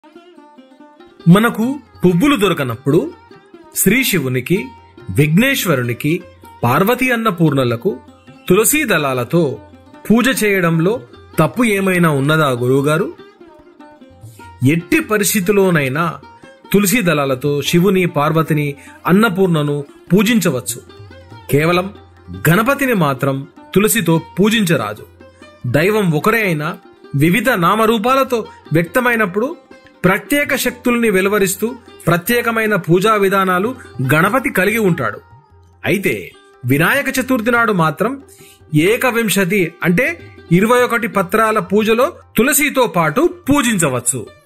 మనకు పువ్వులు దొరకనప్పుడు శ్రీ శివునికి విఘ్నేశ్వరునికి పార్వతీ అన్నపూర్ణలకు తులసీ దళాలతో పూజ చేయడంలో తప్పు ఏమైనా ఉన్నదా గురువుగారు ఎట్టి పరిస్థితిలోనైనా తులసి దళాలతో శివుని పార్వతిని అన్నపూర్ణను పూజించవచ్చు కేవలం గణపతిని మాత్రం తులసితో పూజించరాదు దైవం ఒకరే అయినా వివిధ నామరూపాలతో వ్యక్తమైనప్పుడు ప్రత్యేక శక్తుల్ని వెలువరిస్తూ ప్రత్యేకమైన పూజా విధానాలు గణపతి కలిగి ఉంటాడు అయితే వినాయక చతుర్థి నాడు మాత్రం ఏకవింశతి అంటే ఇరవై ఒకటి పత్రాల పూజలో తులసితో పాటు పూజించవచ్చు